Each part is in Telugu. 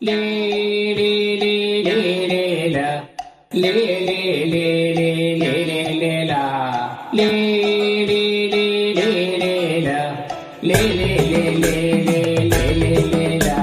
లే లే లే లే లే లా. లే లే లే లే లే లే లే లా. లే లే లే లే లే లా. లే లే లే లే లే లే లే లే లా.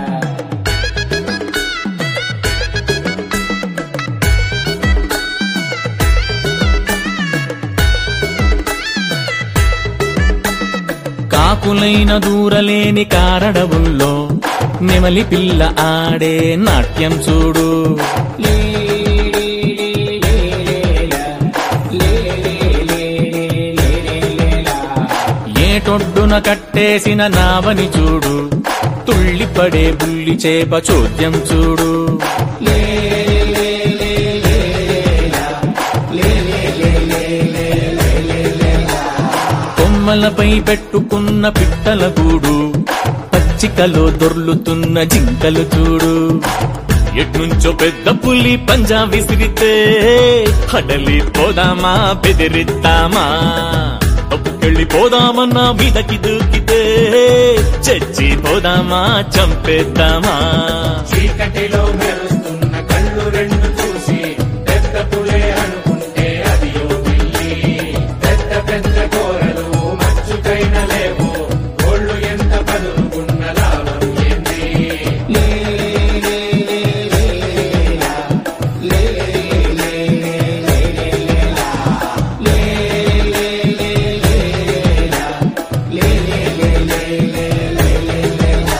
కాకులైన దూరలేని కారడవుల్లో నెమలి పిల్ల ఆడే నాట్యం చూడు లే లే లే లే లే లా. లే లే లే లే లే లే లే లా. ఏటొడ్డున కట్టేసిన నావని చూడు తుళ్ళిపడే బుల్లి చేప చోద్యం చూడు లే లే లే లే లే లా. లే లే లే లే లే లే లే లే లా. కొమ్మలపై పెట్టుకున్న పిట్టల గూడు పచ్చికలో దొర్లుతున్న జింకలు చూడు ఎట్నుంచో పెద్ద పులి పంజా విసిరితే హడలి పోదామా బెదిరిద్దామా తప్పుకెళ్ళి పోదామన్నా మీదకి దూకితే చచ్చి పోదామా చంపేద్దామా చీకటిలో మెరుస్తున్న కళ్ళు రెండు చూసి పెద్ద పులే అనుకుంటే అది ఓ పిల్లి పెద్ద పెద్ద కోరలు మచ్చుకైన లేవు కోళ్ళు ఎంత పదులుకున్న లాభం ఏంది లే లే లే లే లా. లే లే లే లే లే లే లా. లే లే లే లే లా. లే లే లే లే లే లే లే లే లా.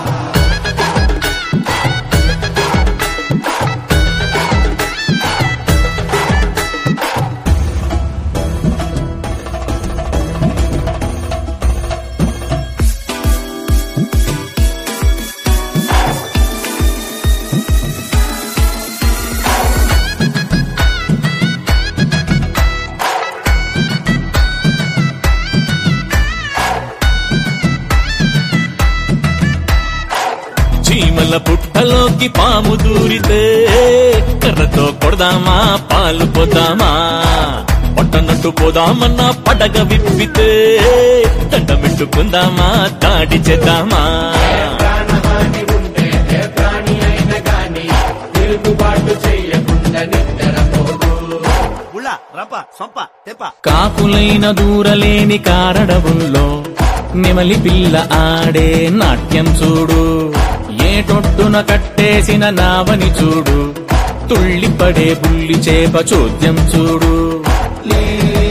చీమల పుట్టలోకి పాము దూరితే కర్రతో కొడదామా పాలు పోదామా పట్టనట్టు పోదామన్నా పడగ విప్పితే దండమిట్టుకుందామా దాడి చేద్దామా ప్రాణహాని ఉంటే ఏ ప్రాణి అయినా గాని తిరుగుబాటు చెయ్యకుండా నిద్రపోదు ఉళ్ళ రంప సొంప తెప్ప కాకులైన దూరలేని కారడవుల్లో నెమలి పిల్ల ఆడే నాట్యం చూడు ఏటొట్టున కట్టేసిన నావని చూడు తుళ్ళిపడే బుల్లి చేప చోద్యం చూడు లే